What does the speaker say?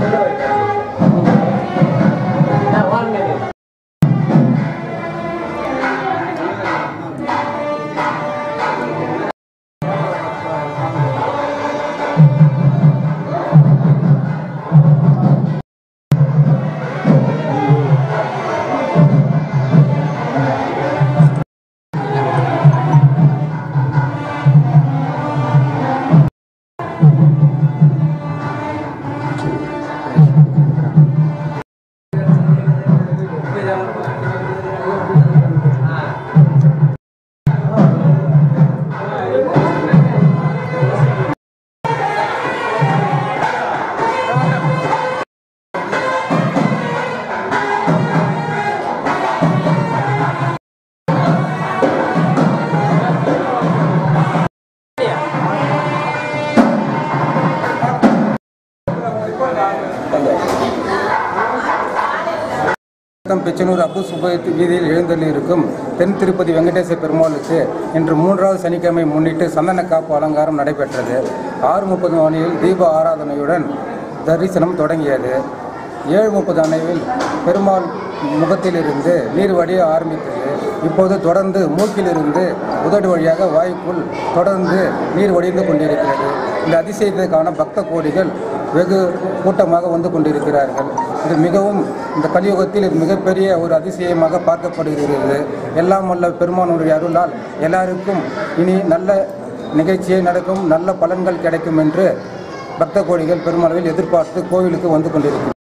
மாவட்டம் பெச்சனூர் அப்பு சுபைத் வீதியில் எழுந்தள்ளியிருக்கும் தென் திருப்பதி வெங்கடேச பெருமாளுக்கு இன்று மூன்றாவது சனிக்கிழமை முன்னிட்டு சந்தன காப்பு அலங்காரம் நடைபெற்றது ஆறு முப்பது மணியில் தீப ஆராதனையுடன் தரிசனம் தொடங்கியது ஏழு முப்பது அணைவில் பெருமாள் முகத்திலிருந்து நீர் வடிய ஆரம்பித்தது இப்போது தொடர்ந்து மூக்கிலிருந்து உதடு வழியாக வாய்க்குள் தொடர்ந்து நீர் வடிந்து கொண்டிருக்கிறது இந்த அதிசயத்தை காண பக்த கோடிகள் வெகு கூட்டமாக வந்து கொண்டிருக்கிறார்கள் இது மிகவும் இந்த கலியுகத்தில் இது மிகப்பெரிய ஒரு அதிசயமாக பார்க்கப்படுகிறது எல்லாம் வல்ல பெருமானுடைய அருளால் எல்லாருக்கும் இனி நல்ல நிகழ்ச்சியை நடக்கும் நல்ல பலன்கள் கிடைக்கும் என்று பக்த கோடிகள் பெருமளவில் எதிர்பார்த்து கோவிலுக்கு வந்து கொண்டிருக்கிறார்கள்